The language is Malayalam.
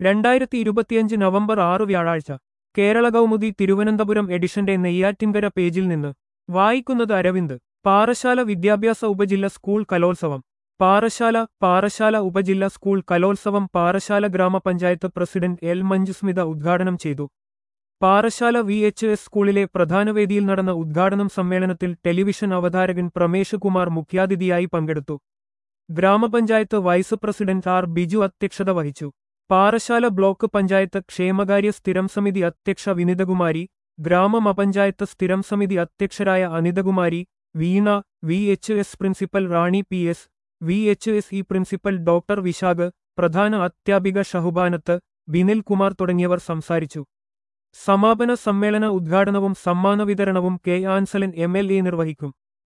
രണ്ടായിരത്തി ഇരുപത്തിയഞ്ച് നവംബർ ആറ് വ്യാഴാഴ്ച കേരള കൗമുദി തിരുവനന്തപുരം എഡിഷന്റെ നെയ്യാറ്റിൻകര പേജിൽ നിന്ന് വായിക്കുന്നത് അരവിന്ദ് പാറശാല വിദ്യാഭ്യാസ ഉപജില്ല സ്കൂൾ കലോത്സവം പാറശാല പാറശാല ഉപജില്ല സ്കൂൾ കലോത്സവം പാറശാല ഗ്രാമപഞ്ചായത്ത് പ്രസിഡന്റ് എൽ മഞ്ജുസ്മിത ഉദ്ഘാടനം ചെയ്തു പാറശാല വി എച്ച് എസ് സ്കൂളിലെ പ്രധാന വേദിയിൽ നടന്ന ഉദ്ഘാടനം സമ്മേളനത്തിൽ ടെലിവിഷൻ അവതാരകൻ പ്രമേഷ് കുമാർ മുഖ്യാതിഥിയായി പങ്കെടുത്തു ഗ്രാമപഞ്ചായത്ത് വൈസ് പ്രസിഡന്റ് ആർ ബിജു അധ്യക്ഷത വഹിച്ചു പാറശാല ബ്ലോക്ക് പഞ്ചായത്ത് ക്ഷേമകാര്യ സ്ഥിരം സമിതി അധ്യക്ഷ വിനിതകുമാരി ഗ്രാമപഞ്ചായത്ത് സ്ഥിരം സമിതി അധ്യക്ഷരായ Anithakumari Veena V H S principal Rani P S V H S E principal doctor Vishakh പ്രധാന അധ്യാപിക ഷഹുബാനത്ത് ബിനിൽ കുമാർ തുടങ്ങിയവർ സംസാരിച്ചു സമാപന സമ്മേളന ഉദ്ഘാടനവും സമ്മാന വിതരണവും K Ansalan M L A നിർവഹിക്കും